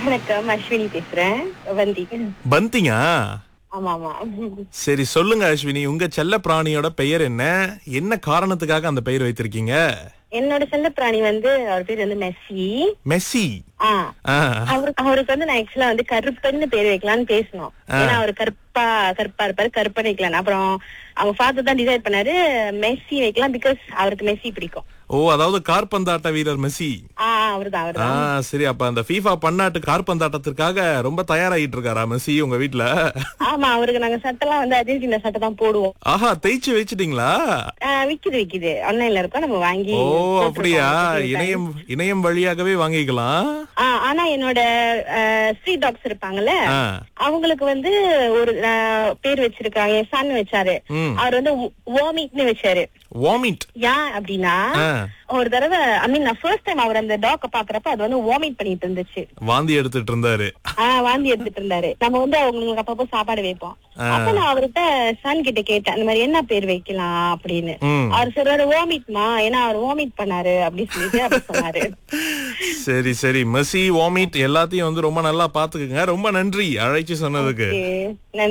வணக்கம் அஸ்வினி பேசுறேன் வந்தி பந்திங்க ஆமா ஆமா சரி சொல்லுங்க அஸ்வினி உங்க செல்ல பிராணியோட பெயர் என்ன என்ன காரணத்துக்காக அந்த பெயர் வைத்திருக்கீங்க என்னோட செல்ல பிராணி வந்து அவர் பேர் வந்து மெஸ்ஸி மெஸ்ஸி ஆ ஆ, அவருக்கு அவருக்கு வந்து நான் ஆக்சுவலா வந்து கருப்பன்னு பேர் வைக்கலாம்னு பேசணும் ஏன்னா அவர் கருப்பா கருப்பா இருப்பாரு கருப்பன் வைக்கலாம் அப்புறம் அவங்க ஃபாதர் தான் டிசைட் பண்ணாரு மெஸ்ஸி வைக்கலாம் பிகாஸ் அவருக்கு மெஸ்ஸி பிடிக்கும் ஓ அதாவது கார்பந்தாட்ட வீரர் மெஸ்ஸி ஆ அவர்தான் ஆ அவர்தான் சரி அப்ப அந்த ஃபீஃபா பன்னாட்டு கார்பந்தாட்டத்திற்காக ரொம்ப தயாராகிட்டு இருக்காரா மெஸ்ஸி உங்க வீட்ல ஆமா அவருக்கு நாங்க சட்டெல்லாம் வந்து அர்ஜென்டினா சட்டை தான் போடுவோம் ஆஹா தேய்ச்சி வச்சிட்டீங்களா ஆ, விக்குது விக்குது ஆன்லைன்ல இருக்கோம் நம்ம வாங்கி ஓ போட்டிருக்கோம். அப்படியா விக்குது. இணையம் இணையம் வழியாகவே வாங்கிக்கலாம் ஆ, ஆனா என்னோட ஸ்ட்ரீட் டாக்ஸ் இருப்பாங்கல்ல ஆ, அவங்களுக்கு வந்து ஒரு ஆ, பேர் வச்சிருக்காங்க என் சன் வச்சாரு ம். அவர் வந்து வாமிட்னு வச்சாரு வாமிட் ஏன் அப்படின்னா ஆ, ஒரு தடவை ஐ மீன் நான் ஃபர்ஸ்ட் டைம் அவர் அந்த டாக்க பாக்குறப்ப அது வந்து வாமிட் பண்ணிட்டு இருந்துச்சு வாந்தி எடுத்துட்டு இருந்தாரு ஆஹ் வாந்தி எடுத்துட்டு இருந்தாரு நம்ம வந்து அவங்களுக்கு அப்பப்போ சாப்பாடு வைப்போம் அப்ப நான் அவர்கிட்ட சன் கிட்ட கேட்டேன் அந்த மாதிரி என்ன பேர் வைக்கலாம் அப்படின்னு ம். அவர் சொல்றாரு வாமிட்மா ஏன்னா அவர் வாமிட் பண்ணாரு அப்படி சொல்லிட்டு அப்படி சொன்னாரு சரி சரி மெஸ்ஸி வாமிட் எல்லாத்தையும் வந்து ரொம்ப நல்லா பாத்துக்குங்க ரொம்ப நன்றி அழைச்சு சொன்னதுக்கு Okay. நன்றி